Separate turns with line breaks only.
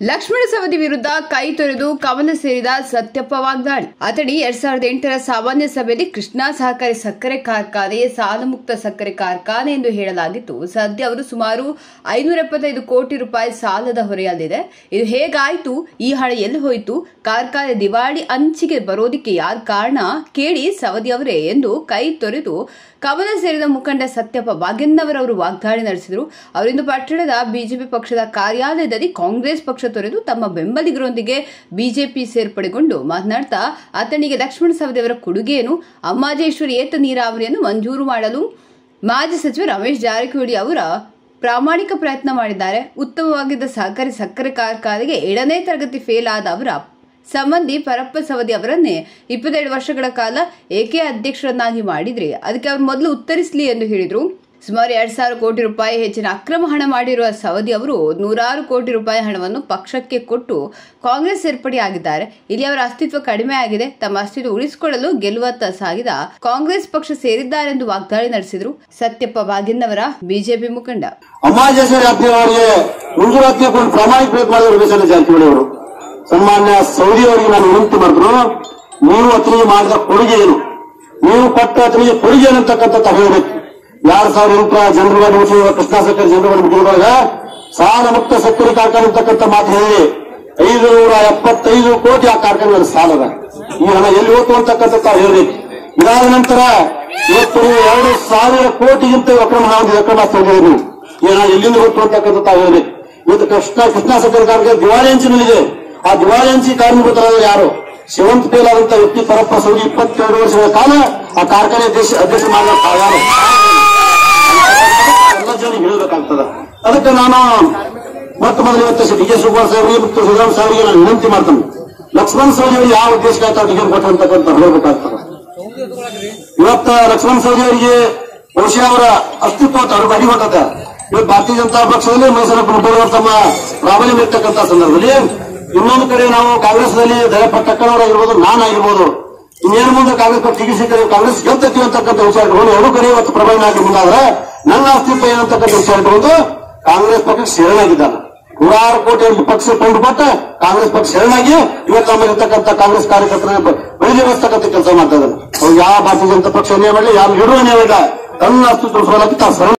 ಲಕ್ಷ್ಮಣ ಸವದಿ ವಿರುದ್ಧ ಕೈ ತೊರೆದು ಕಮಲ ಸೇರಿದ ಸತ್ಯಪ್ಪ ವಾಗ್ದಾಳಿ ಅತಡಿ ಎರಡ್ ಸಾವಿರದ ಎಂಟರ ಸಾಮಾನ್ಯ ಸಭೆಯಲ್ಲಿ ಕೃಷ್ಣಾ ಸಹಕಾರಿ ಸಕ್ಕರೆ ಕಾರ್ಖಾನೆ ಸಾಲಮುಕ್ತ ಸಕ್ಕರೆ ಕಾರ್ಖಾನೆ ಎಂದು ಹೇಳಲಾಗಿತ್ತು ಸದ್ಯ ಅವರು ಸುಮಾರು ಐನೂರ ಎಪ್ಪತ್ತೈದು ಕೋಟಿ ರೂಪಾಯಿ ಸಾಲದ ಹೊರೆಯಲ್ಲಿದೆ ಇದು ಹೇಗಾಯ್ತು ಈ ಹಣ ಎಲ್ಲಿ ಹೋಯಿತು ಕಾರ್ಖಾನೆ ದಿವಾಳಿ ಅಂಚಿಗೆ ಬರೋದಿಕ್ಕೆ ಯಾರು ಕಾರಣ ಕೇಳಿ ಸವದಿ ಅವರೇ ಎಂದು ಕೈ ತೊರೆದು ಕಮಲ ಸೇರಿದ ಮುಖಂಡ ಸತ್ಯಪ್ಪ ಭಾಗ್ಯನ್ನವರ್ ಅವರು ವಾಗ್ದಾಳಿ ನಡೆಸಿದರು ಅವರಿಂದು ಪಟ್ಟಣದ ಬಿಜೆಪಿ ಪಕ್ಷದ ಕಾರ್ಯಾಲಯದಲ್ಲಿ ಕಾಂಗ್ರೆಸ್ ಪಕ್ಷ ತೊರೆದು ತಮ್ಮ ಬೆಂಬಲಿಗರೊಂದಿಗೆ ಬಿಜೆಪಿ ಸೇರ್ಪಡೆಗೊಂಡು ಮಾತನಾಡ್ತಾ ಆತನಿಗೆ ಲಕ್ಷ್ಮಣ ಸವದಿಯವರ ಕೊಡುಗೆಯನ್ನು ಅಮ್ಮಾಜೇಶ್ವರಿ ಏತ ನೀರಾವರಿಯನ್ನು ಮಂಜೂರು ಮಾಡಲು ಮಾಜಿ ಸಚಿವ ರಮೇಶ್ ಜಾರಕಿಹೊಳಿ ಅವರ ಪ್ರಾಮಾಣಿಕ ಪ್ರಯತ್ನ ಮಾಡಿದ್ದಾರೆ ಉತ್ತಮವಾಗಿದ್ದ ಸಹಕಾರಿ ಸಕ್ಕರೆ ಕಾರ್ಖಾನೆಗೆ ಏಳನೇ ತರಗತಿ ಫೇಲ್ ಆದ ಅವರ ಸಂಬಂಧಿ ಪರಪ್ಪ ಸವದಿ ಅವರನ್ನೇ ಇಪ್ಪತ್ತೆರಡು ವರ್ಷಗಳ ಕಾಲ ಏಕೆ ಅಧ್ಯಕ್ಷರನ್ನಾಗಿ ಮಾಡಿದ್ರೆ ಅದಕ್ಕೆ ಅವರು ಮೊದಲು ಉತ್ತರಿಸಲಿ ಎಂದು ಹೇಳಿದರು ಸುಮಾರು ಎರಡ್ ಸಾವಿರ ಕೋಟಿ ರೂಪಾಯಿ ಹೆಚ್ಚಿನ ಅಕ್ರಮ ಹಣ ಮಾಡಿರುವ ಸವದಿ ಅವರು ನೂರಾರು ಕೋಟಿ ರೂಪಾಯಿ ಹಣವನ್ನು ಪಕ್ಷಕ್ಕೆ ಕೊಟ್ಟು ಕಾಂಗ್ರೆಸ್ ಸೇರ್ಪಡೆಯಾಗಿದ್ದಾರೆ ಇಲ್ಲಿ ಅವರ ಅಸ್ತಿತ್ವ ಕಡಿಮೆ ಆಗಿದೆ ತಮ್ಮ ಅಸ್ತಿತ್ವ ಉಳಿಸಿಕೊಳ್ಳಲು ಗೆಲ್ಲುವತ್ತ ಸಾಗಿದ ಕಾಂಗ್ರೆಸ್ ಪಕ್ಷ ಸೇರಿದ್ದಾರೆಂದು ವಾಗ್ದಾಳಿ ನಡೆಸಿದರು ಸತ್ಯಪ್ಪ ಬಾಗಿನ್ನವರ ಬಿಜೆಪಿ ಮುಖಂಡ
ಅಮ್ಮಾಜೇಶ್ವರಿ ಅತ್ತಿ ಅವರಿಗೆ ಮಂಜೂರಾತಿಗೆ ಕೊಂಡು ಪ್ರಾಮಾಣಿಕ ಪ್ರಯತ್ನ ಮಾಡಿದ್ರು ರಮೇಶ್ ಜಾರಕಿಹೊಳಿ ಅವರು ಸನ್ಮಾನ್ಯ ಸೌದಿ ಅವರಿಗೆ ನಾನು ವಿನಂತಿ ಮಾಡಿದ್ರು ನೀವು ಅತನಿಗೆ ಮಾಡಿದ ಕೊಡುಗೆ ಏನು ನೀವು ಕೊಟ್ಟ ಅತನಿಗೆ ಕೊಡುಗೆ ಏನಂತಕ್ಕಂಥ ಹೇಳಬೇಕು ಎರಡ್ ಸಾವಿರ ಎಂಟರ ಜನರಲ್ ಮುಖ್ಯ ಕೃಷ್ಣಾ ಸಕ್ಕರೆ ಜನರಲ್ ಮುಖ್ಯದೊಳಗ ಸಾಲ ಮುಕ್ತ ಸಕ್ಕರೆ ಕಾರ್ಖಾನೆ ಅಂತಕ್ಕಂಥ ಮಾತು ಹೇಳಿ ಐದು ನೂರ ಎಪ್ಪತ್ತೈದು ಕೋಟಿ ಆ ಕಾರ್ಖಾನೆ ಸಾಲದ ಈ ಹಣ ಎಲ್ಲಿ ಹೋಗ್ತು ಅಂತಕ್ಕಂಥ ತಾವು ಹೇಳ್ಬೇಕು ಇದಾದ ನಂತರ ಇವತ್ತು ನೀವು ಎರಡು ಸಾವಿರ ಕೋಟಿಗಿಂತ ಅಕ್ರಮ ಹಣ ಒಂದು ಅಕ್ರಮ ತಂದಿದ್ದೀರಿ ನೀವು ಈ ಹಣ ಎಲ್ಲಿಂದ ಹೋಗ್ತು ಅಂತಕ್ಕಂಥ ತಾವು ಹೇಳ್ಬೇಕು ಇವತ್ತು ಕೃಷ್ಣ ಕೃಷ್ಣಾ ಸಕ್ಕರೆ ಕಾರ್ಖಾನೆ ದಿವಾಳಿ ಅಂಚಿನಲ್ಲಿದೆ ಆ ದಿವಾಳಿ ಅಂಚಿ ಕಾರ್ಮಿಕರಾದ ಯಾರು ಶಿವಂತ್ ಪೇಲ್ ಆದಂತ ವ್ಯಕ್ತಿ ಪರಪ್ಪ ಸೌದಿ ಇಪ್ಪತ್ತೆರಡು ವರ್ಷಗಳ ಕಾಲ ಆ ಕಾರ್ಖಾನೆ ಅಧ್ಯಕ್ಷ ಅಧ್ಯಕ್ಷ ಮಾಡಿದ ತಾವು ಯಾರು ಎಲ್ಲ ಜನರಿಗೆ ಹೇಳಬೇಕಾಗ್ತದ ಅದಕ್ಕೆ ನಾನು ಮೊತ್ತ ಮೊದಲು ಇವತ್ತು ಡಿ ಕೆ ಶಿವಕುಮಾರ್ ಸಾಹೇಬರಿಗೆ ಮತ್ತು ಸುಧಾಮ್ ಸಾಹೇಬರಿಗೆ ನಾನು ವಿನಂತಿ ಮಾಡ್ತೇನೆ ಲಕ್ಷ್ಮಣ್ ಸವದಿ ಅವರು ಯಾವ ಉದ್ದೇಶಕ್ಕೆ ತಾವು ಟಿಕೆಟ್ ಕೊಟ್ಟರು ಅಂತಕ್ಕಂಥ ಹೇಳಬೇಕಾಗ್ತದೆ ಇವತ್ತ ಲಕ್ಷ್ಮಣ್ ಸವದಿ ಅವರಿಗೆ ಬಹುಶಃ ಅವರ ಅಸ್ತಿತ್ವ ಅವ್ರಿಗೆ ಅಡಿ ಹೊಟ್ಟದ ಇವತ್ತು ಭಾರತೀಯ ಜನತಾ ಪಕ್ಷದಲ್ಲಿ ಮೈಸೂರು ಮುಖಂಡರು ತಮ್ಮ ಪ್ರಾಬಲ್ಯ ಇರ್ತಕ್ಕಂಥ ಸಂದರ್ಭದಲ್ಲಿ ಇನ್ನೊಂದು ಕಡೆ ನಾವು ಕಾಂಗ್ರೆಸ್ನಲ್ಲಿ ದಯಪ್ಪ ಟಕ್ಕನವರಾಗಿರ್ಬೋದು ನಾನಾಗಿರ್ಬೋದು ಇನ್ನೇನು ಮುಂದೆ ಕಾಂಗ್ರೆಸ್ ಪಕ್ಷ ಟಿಕೆಟ್ ಸಿಕ್ಕರೆ ಕಾಂಗ್ರೆಸ್ ಗೆಲ್ತೈತಿ ಅಂತಕ್ಕಂಥ ವಿಚಾರ ಇಟ್ಕೊಂಡು ಎರಡು ಕಡೆ ಇವತ್ತು ಪ್ರಬಲ ಆಗಿ ಮುಂದಾದ್ರೆ ನನ್ನ ಅಸ್ತಿತ್ವ ಏನಂತಕ್ಕಂಥ ವಿಚಾರ ಇಟ್ಕೊಂಡು ಕಾಂಗ್ರೆಸ್ ಪಕ್ಷಕ್ಕೆ ಶರಣಾಗಿದ್ದಾನೆ ನೂರಾರು ಕೋಟಿ ಪಕ್ಷ ಕೊಂಡು ಕೊಟ್ಟ ಕಾಂಗ್ರೆಸ್ ಪಕ್ಷ ಶರಣಾಗಿ ಇವತ್ತು ನಮ್ಮಲ್ಲಿರ್ತಕ್ಕಂಥ ಕಾಂಗ್ರೆಸ್ ಕಾರ್ಯಕರ್ತರ ಬೆಳೆದಿರತಕ್ಕಂಥ ಕೆಲಸ ಮಾಡ್ತಾ ಇದ್ದಾರೆ ಅವ್ರು ಯಾವ ಭಾರತೀಯ ಜನತಾ ಪಕ್ಷ ಅನ್ಯಾಯ ಮಾಡಲಿ ಯಾವ ಲೀಡರ್ ಅನ್ಯಾಯ ಮಾಡಿಲ್ಲ ತನ್ನ ಅಸ್ತಿತ್ವ ಸೋಲಕ್ಕೆ ತಾವು ಶರಣ